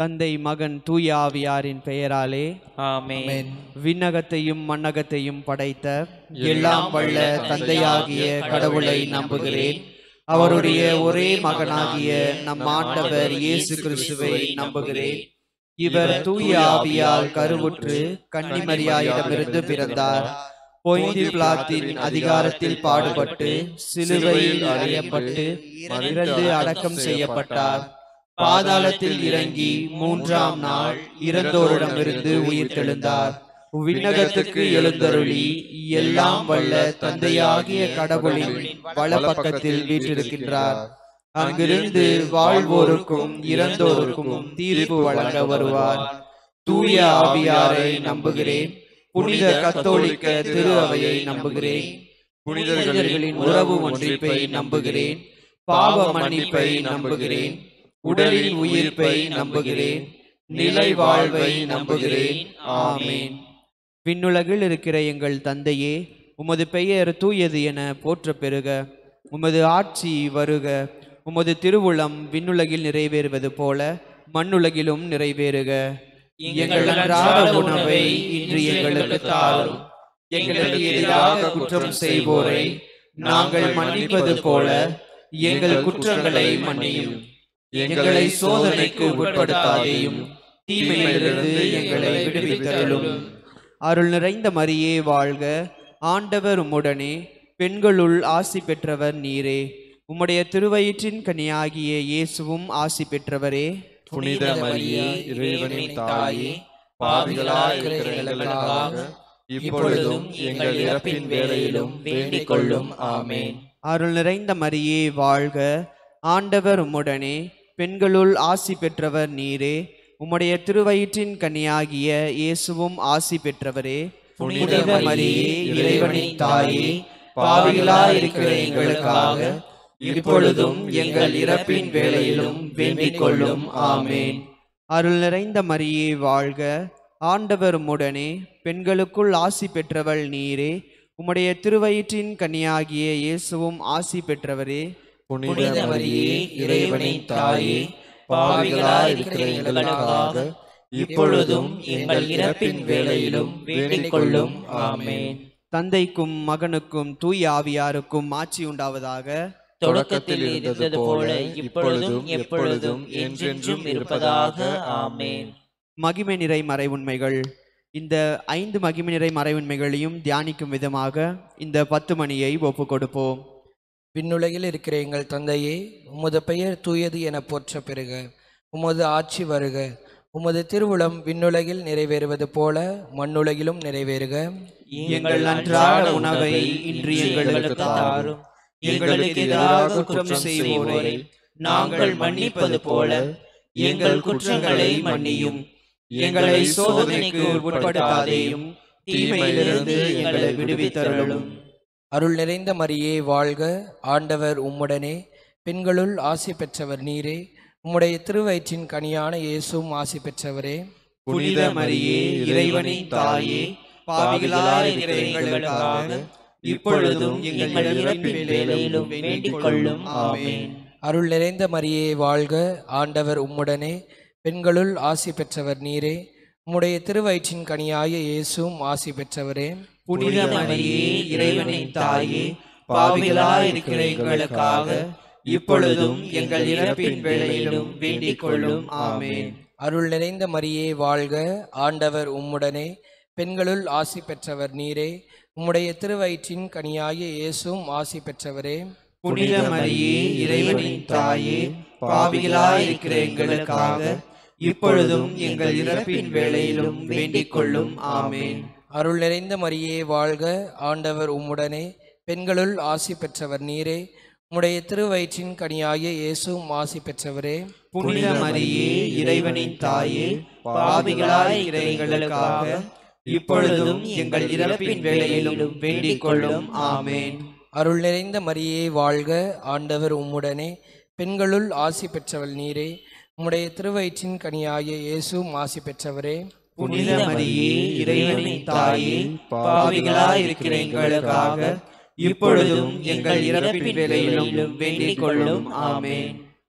தந்தை மகன் தூய ஆவியாரின் பெயராலே ஆமென் விண்ணகத்தையும் மண்ணகத்தையும் படைத்த எல்லாம் வல்ல தந்தையாகிய கடவுளை நம்புகிறேன் அவருடைய ஒரே மகனாகிய நம் ஆண்டவர் இயேசு கிறிஸ்துவை நம்புகிறேன் இவர் தூய ஆவியால் கருவுற்று கன்னிமரியாயிடமிருந்து பிறந்தார் பொய்தி பிளாத்தின் அதிகாரத்தில் பாடுபட்டு சிலுவையில் அறையப்பட்டு இறந்து அடக்கம் செய்யப்பட்டார் பாதாளத்தில் இறங்கி மூன்றாம் நாள் இறந்தோரிடமிருந்து உயிர் தெழுந்தார் விண்ணகத்துக்கு எழுந்தருளி எல்லாம் வல்ல தந்தையாகிய கடவுளின் வலப்பக்கத்தில் வீற்றிருக்கின்றார் அங்கிருந்து வாழ்வோருக்கும் இறந்தோருக்கும் தீர்ப்பு வழங்க வருவார் தூய ஆவியாரை நம்புகிறேன் புனித கத்தோலிக்க திரு அவையை நம்புகிறேன் புனிதர்களின் உறவு ஒன்றிப்பை நம்புகிறேன் பாவ மன்னிப்பை நம்புகிறேன் உடலின் உயிர்ப்பை நம்புகிறேன் நிலை வாழ்வை நம்புகிறேன் ஆமேன் விண்ணுலகில் இருக்கிற எங்கள் தந்தையே உமது பெயர் தூயது என போற்ற பெறுக உமது ஆட்சி வருக உமது திருவுளம் விண்ணுலகில் நிறைவேறுவது போல மண்ணுலகிலும் நிறைவேறுக எங்கள் அன்றாட உணவை இன்று எங்களுக்கு தாரும் எங்களுக்கு எதிராக குற்றம் செய்வோரை நாங்கள் மன்னிப்பது போல எங்கள் குற்றங்களை மன்னியும் எங்களை சோதனைக்கு உட்படுத்தாதேயும் தீமையிலிருந்து எங்களை விடுவித்தருளும் அருள் நிறைந்த மரியே வாழ்க ஆண்டவர் உம்முடனே பெண்களுள் ஆசி பெற்றவர் நீரே உம்முடைய திருவயிற்றின் கனியாகிய இயேசுவும் ஆசி பெற்றவரே புனித மரியே இறைவனின் தாயே பாவிகளாய் இருக்கிற எங்களுக்காக இப்பொழுதும் எங்கள் இறப்பின் வேளையிலும் வேண்டிக் கொள்ளும் ஆமேன் அருள் நிறைந்த மரியே வாழ்க ஆண்டவர் உம்முடனே பெண்களுள் ஆசி பெற்றவர் நீரே உம்முடைய திருவயிற்றின் கனியாகிய இயேசுவும் ஆசி பெற்றவரே புனித மரியே இறைவனின் தாயே பாவிகளாய் இருக்கிற எங்களுக்காக இப்பொழுதும் எங்கள் இறப்பின் வேளையிலும் வேண்டிக் கொள்ளும் ஆமேன் அருள் நிறைந்த மரியே வாழ்க ஆண்டவர் உம்முடனே பெண்களுக்குள் ஆசி பெற்றவள் நீரே உம்முடைய திருவயிற்றின் கனியாகிய இயேசுவும் ஆசி பெற்றவரே புனித மரியே இறைவனின் தாயே பாவிகளாய் இருக்கிற எங்களுக்காக இப்பொழுதும் எங்கள் இறப்பின் வேளையிலும் வேண்டிக் கொள்ளும் ஆமேன் தந்தைக்கும் மகனுக்கும் தூய ஆவியாருக்கும் ஆட்சி உண்டாவதாக தொடக்கத்தில் இருந்தது போல இப்பொழுதும் எப்பொழுதும் என்றென்றும் இருப்பதாக ஆமென் மகிமை நிறை மறை உண்மைகள் இந்த ஐந்து மகிமை நிறை மறை உண்மைகளையும் தியானிக்கும் விதமாக இந்த பத்து மணியை ஒப்பு கொடுப்போம் விண்ணுலகில் இருக்கிற எங்கள் தந்தையே உமது பெயர் தூயது என போற்ற பெறுக உமது ஆட்சி வருக உமது திருவுளம் விண்ணுலகில் நிறைவேறுவது போல மண்ணுலகிலும் நிறைவேறுக எங்கள் அன்றாட உணவை இன்று எங்களுக்கு தாரும் எங்களுக்கு எதிராக குற்றம் செய்வோரை நாங்கள் மன்னிப்பது போல எங்கள் குற்றங்களை மன்னியும் எங்களை சோதனைக்கு உட்படுத்தாதேயும் தீமையிலிருந்து எங்களை விடுவித்தருளும் அருள் நிறைந்த மரியே வாழ்க ஆண்டவர் உம்முடனே பெண்களுள் ஆசி பெற்றவர் நீரே உம்முடைய திருவயிற்றின் கனியான இயேசுவும் ஆசி பெற்றவரே புனித மரியே இறைவனின் தாயே பாவிகளாய் இருக்கிற எங்களுக்காக இப்பொழுதும் எங்கள் இறப்பின் வேளையிலும் வேண்டிக் கொள்ளும் ஆமென் அருள் நிறைந்த மரியே வாழ்க ஆண்டவர் உம்முடனே பெண்களுள் ஆசி பெற்றவர் நீரே உம்முடைய திருவயிற்றின் கனியாய இயேசுவும் ஆசி பெற்றவரே புனித மரியே இறைவனின் தாயே பாவிகளாய் இருக்கிற எங்களுக்காக இப்பொழுதும் எங்கள் இறப்பின் வேளையிலும் வேண்டிக் கொள்ளும் ஆமென் அருள் நிறைந்த மரியே வாழ்க ஆண்டவர் உம்முடனே பெண்களுள் ஆசி பெற்றவர் நீரே உம்முடைய திருவயிற்றின் கனியாய இயேசுவும் ஆசி பெற்றவரே புனித மரியே இறைவனின் தாயே பாவிகளாய் இருக்கிற எங்களுக்காக இப்பொழுதும் எங்கள் இறப்பின் வேளையிலும் வேண்டிக் கொள்ளும் ஆமென் அருள் நிறைந்த மரியே வாழ்க ஆண்டவர் உம்முடனே பெண்களுள் ஆசி பெற்றவர் நீரே உம்முடைய திருவயிற்றின் கனியாய இயேசுவும் ஆசி பெற்றவரே புனித மரியே இறைவனின் தாயே பாவிகளாய் இருக்கிற எங்களுக்காக இப்பொழுதும் எங்கள் இறப்பின் வேளையிலும் வேண்டிக் கொள்ளும் ஆமென் அருள் நிறைந்த மரியே வாழ்க ஆண்டவர் உம்முடனே பெண்களுள் ஆசி பெற்றவள் நீரே உம்முடைய திருவயிற்றின் கனியாய இயேசுவும் ஆசி பெற்றவரே புனித மரியே இறைவனின் தாயே பாவிகளாய் இருக்கிற எங்களுக்காக இப்பொழுதும் எங்கள் இறப்பின் வேளையிலும் வேண்டிக் கொள்ளும் ஆமென்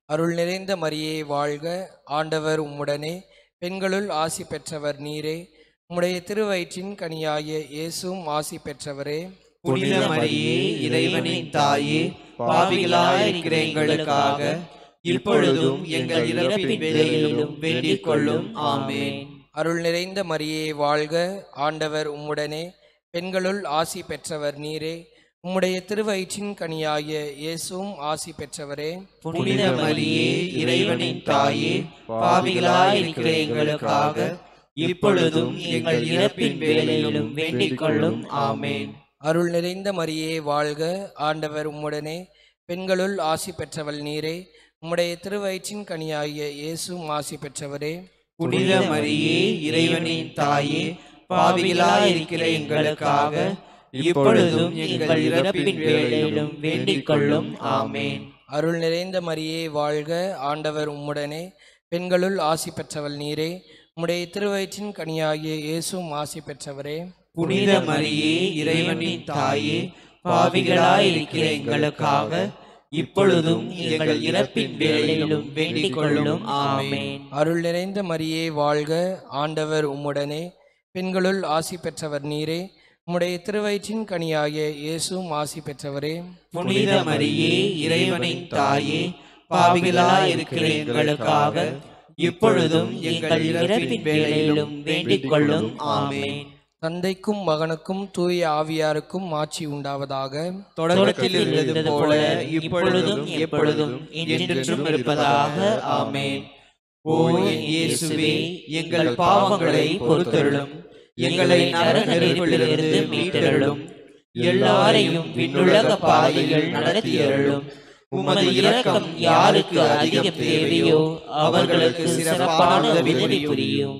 அருள் நிறைந்த மரியே வாழ்க ஆண்டவர் உம்முடனே பெண்களுள் ஆசி பெற்றவர் நீரே உம்முடைய திருவயிற்றின் கனியாகிய இயேசுவும் ஆசி பெற்றவரே புனித மரியே இறைவனின் தாயே பாவிகளாயிருக்கிற எங்களுக்காக இப்பொழுதும் எங்கள் இறப்பின் வேளையிலும் வேண்டிக் கொள்ளும் ஆமென் அருள் நிறைந்த மரியே வாழ்க ஆண்டவர் உம்முடனே பெண்களுள் ஆசி பெற்றவர் நீரே உம்முடைய திருவயிற்றின் கனியாகிய இயேசுவும் ஆசி பெற்றவரே புனித மரியே இறைவனின் தாயே பாவிகளாயிருக்கிற எங்களுக்காக இப்பொழுதும் எங்கள் இறப்பின் வேளையிலும் வேண்டிக் கொள்ளும் ஆமென் அருள் நிறைந்த மரியே வாழ்க ஆண்டவர் உம்முடனே பெண்களுள் ஆசி பெற்றவள் நீரே உம்முடைய திருவயிற்றின் கனியாகிய இயேசுவும் ஆசி பெற்றவரே புனித மரியே இறைவனின் தாயே பாவிகளாயிருக்கிற எங்களுக்காக இப்பொழுதும் எங்கள் இறப்பின் வேளையிலும் வேண்டிக் கொள்ளும் ஆமென் அருள் நிறைந்த மரியே வாழ்க ஆண்டவர் உம்முடனே பெண்களுள் ஆசி பெற்றவள் நீரே உம்முடைய திருவயிற்றின் கனியாகிய இயேசுவும் ஆசி பெற்றவரே புனித மரியே இறைவனின் தாயே பாவிகளாயிருக்கிற எங்களுக்காக இப்பொழுதும் எங்கள் இறப்பின் வேளையிலும் வேண்டிக் கொள்ளும் ஆமென் அருள் நிறைந்த மரியே வாழ்க ஆண்டவர் உம்முடனே பெண்களுள் ஆசி பெற்றவர் நீரே உம்முடைய திருவயிற்றின் கனியாகிய இயேசுவும் ஆசி பெற்றவரே புனித மரியே இறைவனின் தாயே பாவிகளாயிருக்கிற எங்களுக்காக இப்பொழுதும் எங்கள் இறப்பின் வேளையிலும் வேண்டிக் கொள்ளும் ஆமென் தந்தைக்கும் மகனுக்கும் தூய ஆவியாருக்கும் ஆட்சி உண்டாவதாக தொடக்கத்தில் இருந்தது போல இப்பொழுதும் எப்பொழுதும் என்றென்றும் இருப்பதாக ஆமென் ஓ என் இயேசுவே எங்கள் பாவங்களை பொறுத்தருளும் எங்களை நரக நெருப்பிலிருந்து மீட்டருளும் எல்லாரையும் விண்ணுலக பாதையில் நடத்தியருளும் உமது இரக்கம் யாருக்கு அதிகம் தேவையோ அவர்களுக்கு சிறப்பான உதவி புரியும்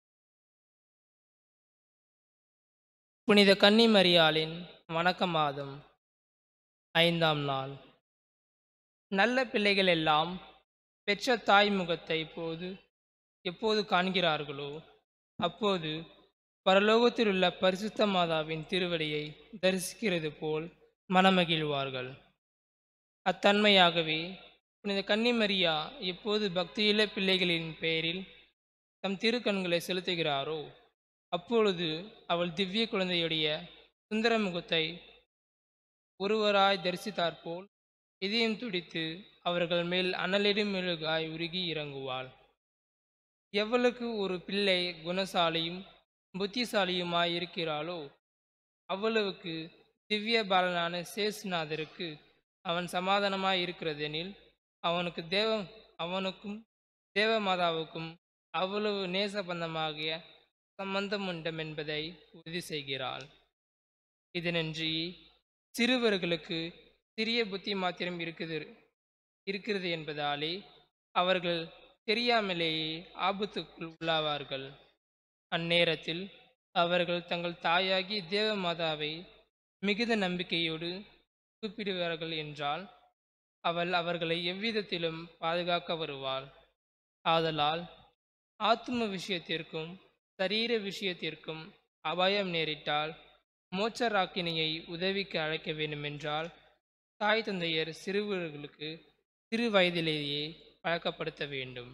புனித கன்னிமரியாளின் வணக்க மாதம் ஐந்தாம் நாள் நல்ல பிள்ளைகள் எல்லாம் பெற்ற தாய் முகத்தை இப்போது எப்போது காண்கிறார்களோ அப்போது பரலோகத்திலுள்ள பரிசுத்த மாதாவின் திருவடியை தரிசிக்கிறது போல் மனமகிழ்வார்கள் அத்தன்மையாகவே புனித கன்னிமரியா எப்போது பக்தியுள்ள பிள்ளைகளின் பெயரில் தம் திருக்கண்களை செலுத்துகிறாரோ அப்பொழுது அவள் திவ்ய குழந்தையுடைய சுந்தர முகத்தை ஒருவராய் தரிசித்தாற்போல் இதயம் துடித்து அவர்கள் மேல் அனலிடும் மெழுகாய் உருகி இறங்குவாள் எவளுக்கு ஒரு பிள்ளை குணசாலியும் புத்திசாலியுமாய் இருக்கிறாளோ அவ்வளவுக்கு திவ்ய பாலனான சேசுநாதருக்கு அவன் சமாதானமாய் இருக்கிறதெனில் அவனுக்கு தேவ அவனுக்கும் தேவமாதாவுக்கும் அவ்வளவு நேசபந்தமாகிய சம்பந்தம் உண்டும் என்பதை உறுதி செய்கிறாள் இதனின்றி சிறுவர்களுக்கு சிறிய புத்தி மாத்திரம் இருக்குது இருக்கிறது என்பதாலே அவர்கள் தெரியாமலேயே ஆபத்துக்குள் உள்ளாவார்கள் அந்நேரத்தில் அவர்கள் தங்கள் தாயாகி தேவமாதாவை மிகுந்த நம்பிக்கையோடு கூப்பிடுவார்கள் என்றால் அவள் அவர்களை எவ்விதத்திலும் பாதுகாக்க வருவாள் ஆதலால் ஆத்தும விஷயத்திற்கும் சரீர விஷயத்திற்கும் அபாயம் நேரிட்டால் மோட்சராக்கினியை உதவிக்கு அழைக்க வேண்டுமென்றால் தாய் தந்தையர் சிறுவர்களுக்கு சிறு வயதிலேயே பழக்கப்படுத்த வேண்டும்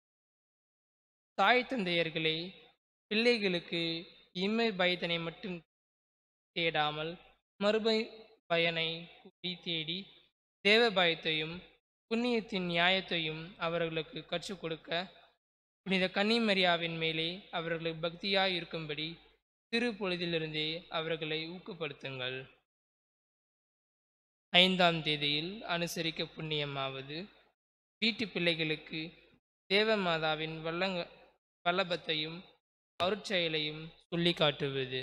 தாய் தந்தையர்களே பிள்ளைகளுக்கு இம்மை பயத்தனை மட்டும் தேடாமல் மறுபை பயனை கூடி தேடி தேவ பயத்தையும் புண்ணியத்தின் நியாயத்தையும் அவர்களுக்கு கற்றுக் கொடுக்க புனித கன்னிமரியாவின் மேலே அவர்களுக்கு பக்தியாய் இருக்கும்படி சிறு பொழுதிலிருந்தே அவர்களை ஊக்கப்படுத்துங்கள் ஐந்தாம் தேதியில் அனுசரிக்க புண்ணியமாவது வீட்டு பிள்ளைகளுக்கு தேவமாதாவின் வல்லங்க வல்லபத்தையும் அருட்செயலையும் சொல்லி காட்டுவது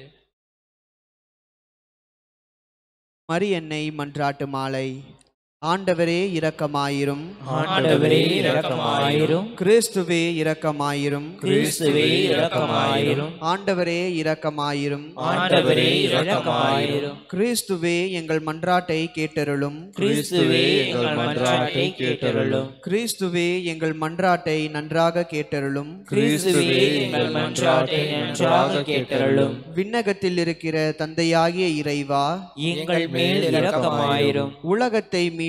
மரியன்னை மன்றாட்டு மாலை ஆண்டவரே இரக்கமாயிரும் ஆண்டவரே இரக்கமாயிரும் கிறிஸ்துவே இரக்கமாயிரும் கிறிஸ்துவே இரக்கமாயிரும் ஆண்டவரே இரக்கமாயிரும் ஆண்டவரே இரக்கமாயிரும் கிறிஸ்துவே எங்கள் மன்றாட்டை கேட்டருளும் கிறிஸ்துவே எங்கள் மன்றாட்டை கேட்டருளும் கிறிஸ்துவே எங்கள் மன்றாட்டை நன்றாக கேட்டருளும் கிறிஸ்துவே எங்கள் மன்றாட்டை நன்றாக கேட்டருளும் விண்ணகத்தில் இருக்கிற தந்தையாகிய இறைவா எங்கள் மேல் இரக்கமாயிரும் உலகத்தை மீட்ட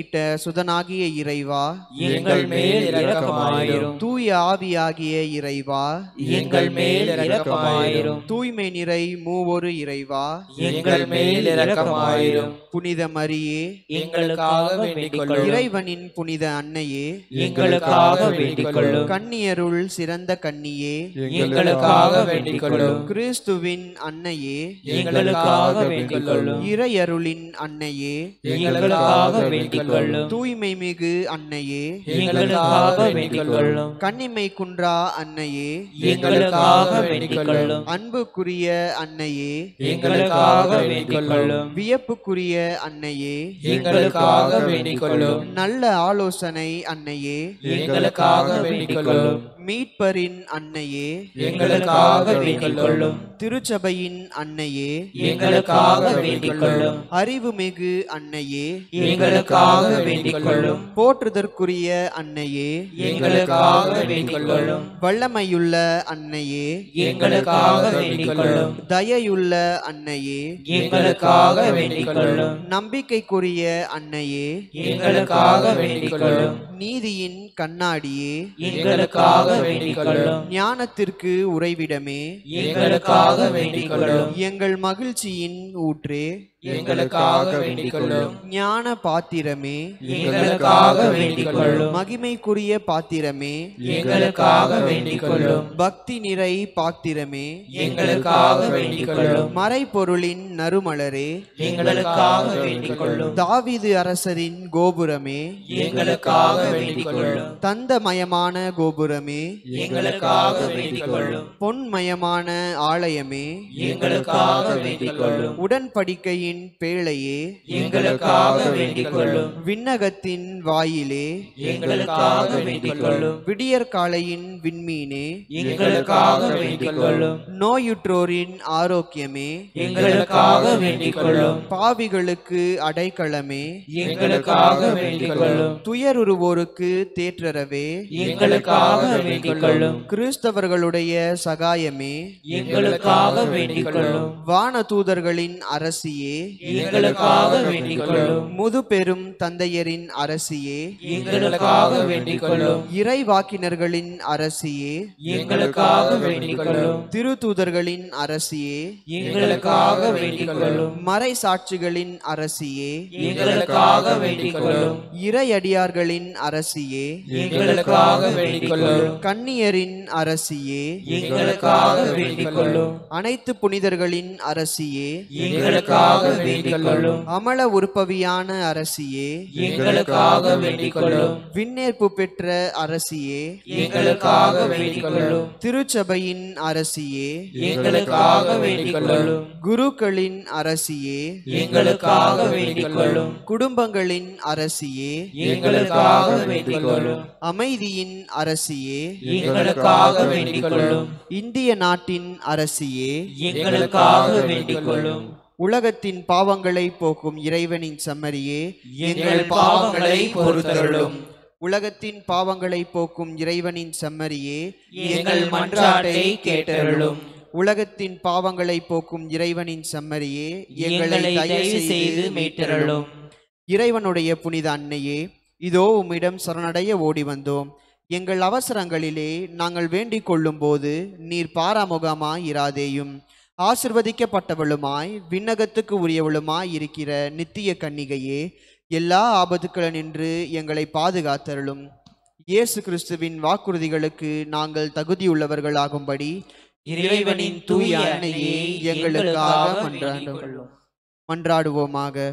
மீட்ட சுதனாகிய இறைவா எங்கள் மேல் இரக்கமாயிரும் தூய ஆவியாகிய இறைவா எங்கள் மேல் இரக்கமாயிரும் தூய்மை நிறை மூவொரு இறைவா எங்கள் மேல் இரக்கமாயிரும் புனித மரியே எங்களுக்காக வேண்டிக் கொள்ளும் இறைவனின் புனித அன்னையே எங்களுக்காக வேண்டிக் கொள்ளும் கன்னியருள் சிறந்த கன்னியே எங்களுக்காக வேண்டிக் கொள்ளும் கிறிஸ்துவின் அன்னையே எங்களுக்காக வேண்டிக் கொள்ளும் இறையருளின் அன்னையே எங்களுக்காக வேண்டிக் கொள்ளும் தூய்மை மிகு அன்னையே எங்களுக்காக வேண்டிக் கொள்ளும் கன்னிமை குன்றா அன்னையே எங்களுக்காக வேண்டிக் கொள்ளும் அன்புக்குரிய அன்னையே எங்களுக்காக வேண்டிக் கொள்ளும் வியப்புக்குரிய அன்னையே எங்களுக்காக வேண்டிக் கொள்ளும் நல்ல ஆலோசனை அன்னையே எங்களுக்காக வேண்டிக் கொள்ளும் மீட்பரின் அன்னையே எங்களுக்காக வேண்டிக் கொள்ளும் திருச்சபையின் அன்னையே எங்களுக்காக வேண்டிக் கொள்ளும் அறிவுமிகு அன்னையே எங்களுக்காக வேண்டிக் கொள்ளும் போற்றுதற்குரிய அன்னையே எங்களுக்காக வேண்டிக் கொள்ளும் வல்லமையுள்ள அன்னையே எங்களுக்காக வேண்டிக் கொள்ளும் தயையுள்ள அன்னையே எங்களுக்காக வேண்டிக் கொள்ளும் நம்பிக்கைக்குரிய அன்னையே எங்களுக்காக வேண்டிக் கொள்ளும் நீதியின் கண்ணாடியே எங்களுக்காக வேண்டிக் கொள்ளும் ஞானத்திற்கு உறைவிடமே எங்களுக்காக வேண்டிக் கொள்ளும் எங்கள் மகிழ்ச்சியின் ஊற்றே எங்களுக்காக வேண்டிக் கொள்ளும் ஞான பாத்திரமே எங்களுக்காக வேண்டிக் கொள்ளும் மகிமைக்குரிய பாத்திரமே எங்களுக்காக வேண்டிக் கொள்ளும் பக்தி நிறை பாத்திரமே எங்களுக்காக வேண்டிக் கொள்ளும் மறைபொருளின் நறுமலரே எங்களுக்காக வேண்டிக் கொள்ளும் தாவீது அரசரின் கோபுரமே எங்களுக்காக வேண்டிக் கொள்ளும் தந்தமயமான கோபுரமே எங்களுக்காக வேண்டிக் கொள்ளும் பொன்மயமான ஆலயமே எங்களுக்காக வேண்டிக் கொள்ளும் உடன்படிக்கையின் பேழையே எங்களுக்காக வேண்டிக் கொள்ளும் விண்ணகத்தின் வாயிலே எங்களுக்காக வேண்டிக் கொள்ளும் விடியற்காலையின் விண்மீனே எங்களுக்காக வேண்டிக் கொள்ளும் நோயுற்றோரின் ஆரோக்கியமே எங்களுக்காக வேண்டிக் கொள்ளும் பாவிகளுக்கு அடைக்கலமே எங்களுக்காக வேண்டிக் கொள்ளும் துயருருவோருக்கு தேற்றரவே எங்களுக்காக வேண்டிக் கொள்ளும் கிறிஸ்தவர்களுடைய சகாயமே எங்களுக்காக வேண்டிக் கொள்ளும் வானதூதர்களின் அரசியே எங்களுக்காக வேண்டிக் கொள்ளும் முது பெரும் தந்தையரின் அரசியே எங்களுக்காக வேண்டிக் கொள்ளும் இறைவாக்கினர்களின் அரசியே எங்களுக்காக வேண்டிக் கொள்ளும் திருத்தூதர்களின் அரசியே எங்களுக்காக வேண்டிக் கொள்ளும் மறை சாட்சிகளின் அரசியே எங்களுக்காக வேண்டிக் கொள்ளும் இறையடியார்களின் அரசியே எங்களுக்காக வேண்டிக் கொள்ளும் கன்னியரின் அரசியே எங்களுக்காக வேண்டிக் கொள்ளும் அனைத்து புனிதர்களின் அரசியே எங்களுக்காக வேண்டிக் கொள்ளும் அமல உற்பவியான அரசியே எங்களுக்காக வேண்டிக் கொள்ளும் விண்ணேற்பு பெற்ற அரசியே எங்களுக்காக வேண்டிக் கொள்ளும் திருச்சபையின் அரசியே எங்களுக்காக வேண்டிக் கொள்ளும் குருக்களின் அரசியே எங்களுக்காக வேண்டிக் கொள்ளும் குடும்பங்களின் அரசியே எங்களுக்காக வேண்டிக் கொள்ளும் அமைதியின் அரசியே எங்களுக்காக வேண்டிக் கொள்ளும் இந்திய நாட்டின் அரசியே எங்களுக்காக வேண்டிக் கொள்ளும் உலகத்தின் பாவங்களை போக்கும் இறைவனின் செம்மறியே எங்கள் பாவங்களை பொறுத்தருளும் உலகத்தின் பாவங்களை போக்கும் இறைவனின் செம்மறியே எங்கள் மன்றாட்டை கேட்டருளும் உலகத்தின் பாவங்களை போக்கும் இறைவனின் செம்மறியே எங்களை தயவு செய்து மீட்டருளும் இறைவனுடைய புனித அன்னையே இதோ உம்மிடம் சரணடைய ஓடி வந்தோம் எங்கள் அவசரங்களிலே நாங்கள் வேண்டிக் கொள்ளும்போது நீர் பாராமுகமாய் இராதேயும் ஆசிர்வதிக்கப்பட்டவளுமாய் விண்ணகத்துக்கு உரியவளுமாய் இருக்கிற நித்திய கன்னிகையே எல்லா ஆபத்துக்களினின்று எங்களை பாதுகாத்தருளும் இயேசு கிறிஸ்துவின் வாக்குறுதிகளுக்கு நாங்கள் தகுதியுள்ளவர்களாகும்படி இறைவனின் தூய அன்னையே எங்களுக்காக மன்றாடுங்கள் மன்றாடுவோமாக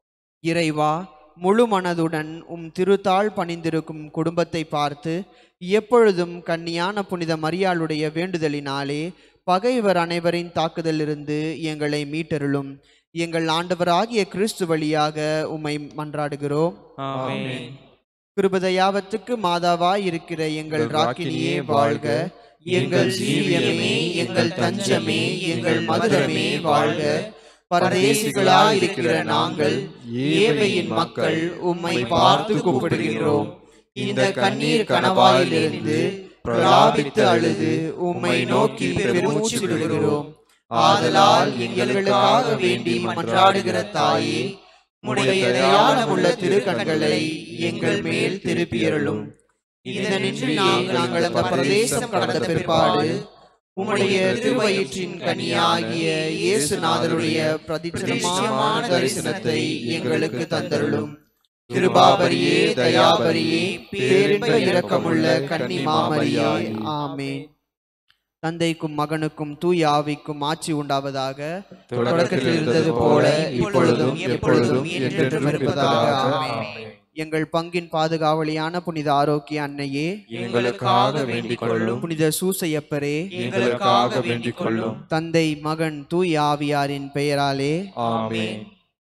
இறைவா முழு மனதுடன் உம் திருத்தாள் பணிந்திருக்கும் குடும்பத்தை பார்த்து எப்பொழுதும் கன்னியான புனித மரியாளுடைய வேண்டுதலினாலே பகைவர் அனைவரின் தாக்குதலிருந்து எங்களை மீட்டருளும் எங்கள் ஆண்டவராகிய கிறிஸ்து வழியாக உம்மை மன்றாடுகிறோம் ஆமென் கிருபதையாவத்துக்கு மாதாவாய் இருக்கிற எங்கள் ராக்கினியே வாழ்க எங்கள் சீரியமே எங்கள் தஞ்சமே எங்கள் மதுரமே வாழ்க பரதேசிகளாய் இருக்கிற நாங்கள் ஏழையின் மக்கள் உம்மை பார்த்து கூப்பிடுகிறோம் இந்த கண்ணீர் கணவாயிலிருந்து பிரலாபித்து அழுது உம்மை நோக்கி பெருமூச்சு விடுகிறோம் ஆதலால் எங்களுக்காக வேண்டி மன்றாடுகிற தாயே உம்முடைய தயாளமுள்ள திருக்கண்களை எங்கள் மேல் திருப்பியருளும் இதனின்று நாங்கள் நாங்கள் அந்த பிரதேசம் கடந்த பிற்பாடு உம்முடைய திருவயிற்றின் கனியாகிய இயேசுநாதருடைய பிரதிச்சலமான தரிசனத்தை எங்களுக்கு தந்தருளும் கிருபாபரியே தயாபரியே பேரின்ப இரக்கமுள்ள கன்னி மாமரியாய் ஆமென் தந்தைக்கும் மகனுக்கும் தூய ஆவிக்கும் ஆட்சி உண்டாவதாக தொடக்கத்தில் இருந்தது போல இப்பொழுதும் எப்பொழுதும் என்றென்றும் இருப்பதாக ஆமென் எங்கள் பங்கின் பாதுகாவலியான புனித ஆரோக்கிய அன்னையே எங்களுக்காக வேண்டிக் கொள்ளும் புனித சூசையப்பரே எங்களுக்காக வேண்டிக் கொள்ளும் தந்தை மகன் தூய் ஆவியாரின் பெயராலே ஆமென்